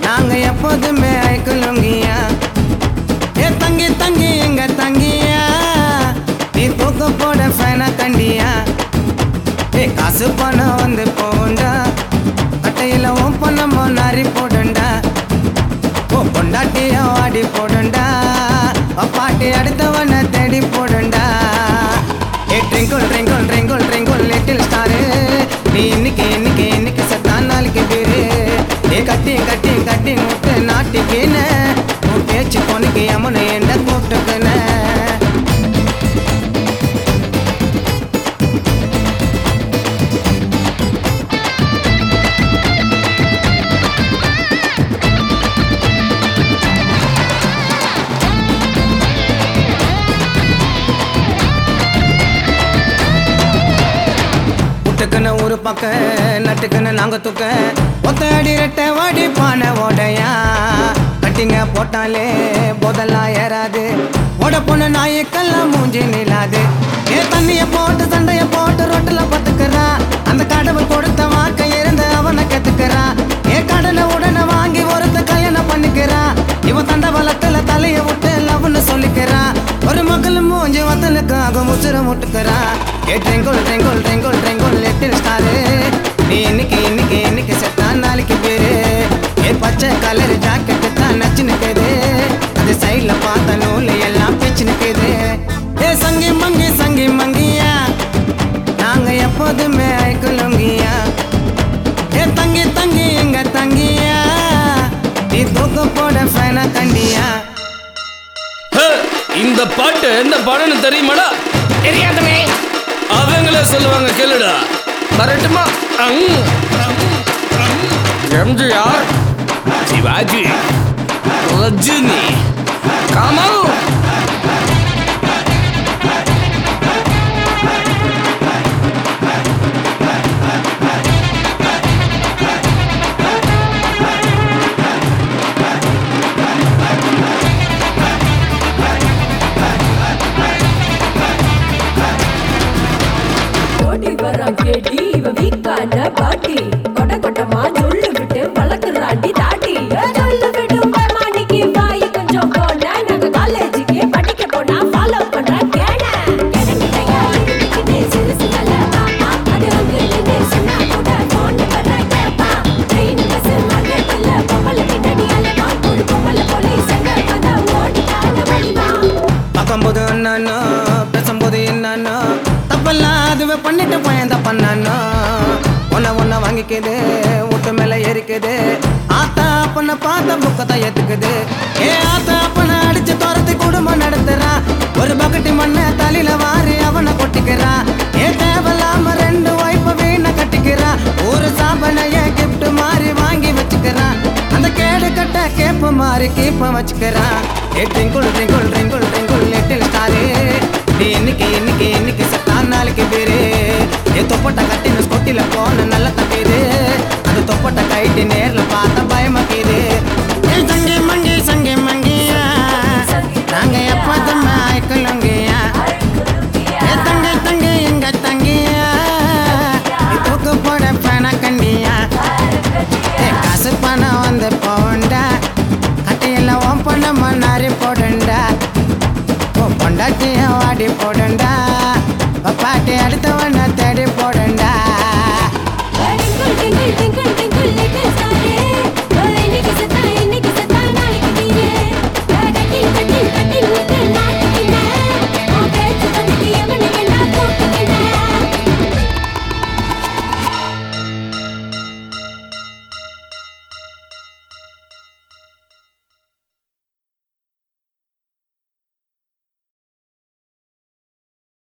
நாங்க எப்போதுமே ஐக்குலுங்கியா ஏ தங்கி தங்கி எங்க தங்கியா நீ தூக்க போட ஃபேனா கண்டியா ஏ காசு பணம் வந்து போண்டா கட்டையில உன் பணமோ நாரி போடுண்டா ஓ பொண்டாட்டிய ஆடி போடுண்டா பாட்டி அடுத்தவனை தேடி போடுண்டா ஏ twinkle twinkle twinkle twinkle little star நீ இன்னைக்கு இன்னைக்கு இன்னைக்கு செத்தான் நாளைக்கு பேரு ஏ கட்டி கட்டி கட்டி முட்டு நாட்டிக்கின்னு உன் பேச்சு பொண்ணுக்கு அம்மனு என்ன கூப்பிட்டுக்குன்னு புட்டுக்குன்னு ஒரு பக்கம் நட்டுக்குன்னு நாங்க தூக்க ஒத்த அடி ரெட்ட வாடி பானை ஓடையா கட்டிங்க போட்டாலே போதெல்லாம் ஏறாது ஓட பொண்ணு நாயக்கெல்லாம் மூஞ்சி நிலாது ஏ தண்ணிய போட்டு சண்டைய போட்டு ரொட்டுல பத்துக்கிறா அந்த கடவுள் கொடுத்த வாக்க இருந்து அவனை கத்துக்கிறா ஏ கடனை உடனே வாங்கி ஒருத்த கல்யாணம் பண்ணிக்கிறா இவன் தண்டவளத்துல தலைய விட்டு லவ்னு சொல்லிக்கிறா ஒரு மகள் மூஞ்சி வத்தலுக்காக முச்சுர முட்டுக்கிறா ஏ ட்ரெங்குள் ட்ரெங்குள் ட்ரெங்குள் ட்ரெங்குள் லிட்டில் ஸ்டாரு நீ இன்னைக்கு இன்னைக்கு இன்னைக்கு செத்தான் நாளைக்கு பேரு ஏ பச்சை கலர் ஜாக்கெட்டு தான் நச்சு நிற்குது அது சைட்ல பார்த்த நூல் எல்லாம் பிச்சு நிற்குது ஏ சங்கி மங்கி சங்கி மங்கியா நாங்க எப்போதுமே ஐக்குலுங்கியா ஏ தங்கி தங்கி எங்க தங்கியா நீ தூக்க போட ஃபேனா கண்டியா ஹே, இந்த பாட்டு எந்த படம்னு தெரியுமாடா தெரியாதமே அவங்களே சொல்லுவாங்க கேளுடா வரட்டுமா அங், அங், அங். எம்ஜிஆர் சிவாஜி ரஜினி கமல் ஓடி வரான் கேடி இவ வீக்கான பாட்டி கொட கொட்டமா சொல்லு விட்டு வளர்க்குறாண்டி தாட்டி சொல்லு விட்டு மாணிக்கு வாய் கொஞ்சம் போன நாங்க காலேஜுக்கு படிக்க போனா ஃபாலோ பண்ற கேன கேனங்கிட்டயா இதுக்கிட்டே சிறுசு நல்ல மாமா அது வந்து நின்று சொன்னா கூட போன் வர கேப்பா ட்ரெயின் பஸ் மார்க்கெட்ல பொம்பளை பின்னாடி அலைவா ஒரு பொம்பளை போலீஸ் அங்க வந்தா ஓடிட்டாங்க வழிவா பார்க்கும்போது என்னன்னா பேசும்போது என்னன்னா தப்பெல்லாம் அதுவே பண்ணிட்டு பயந்த பண்ணானா ஒன்ன ஒன்ன வாங்கிக்குது வீட்டு மேல ஏறிக்குது ஆத்தா அப்பனை பார்த்த புக்கத்தை ஏத்துக்குது ஏ ஆத்தா அப்பனை அடிச்சு துரத்தி குடும்பம் நடத்துறா ஒரு பக்கெட்டு மண்ணை தலையில வாரி அவனை கொட்டிக்கிறா ஏ தேவையில்லாம ரெண்டு வைப்ப வீணை கட்டிக்கிறா ஒரு சாபனைய கிஃப்ட் மாதிரி வாங்கி வச்சுக்கிறா அந்த கேடு கட்ட கேப்ப மாதிரி கீப்ப வச்சுக்கிறா ஏ twinkle twinkle twinkle twinkle little star நீ இன்னைக்கு இன்னைக்கு இன்னைக்கு செத்தான் நாளைக்கு பேரு ஏ தொப்பட்ட கட்டின ஸ்கொட்டில போன நல்ல தப்பீது அந்த தொப்பட்ட கைட்டு நேர்ல பார்த்த பயமாக்கிது ஏ சங்கி மங்கி சங்கி மங்கியா நாங்க எப்போதுமே ஐக்கலுங்கியா ஏ தங்கி தங்கி எங்க தங்கியா நீ தூக்கு போட பேன கண்டியா ஏ காசு பணம் வந்து போண்டா கட்டையில உன் பணம் மண்ணாரி போடுண்டா உன் பொண்டாட்டிய வாடி போ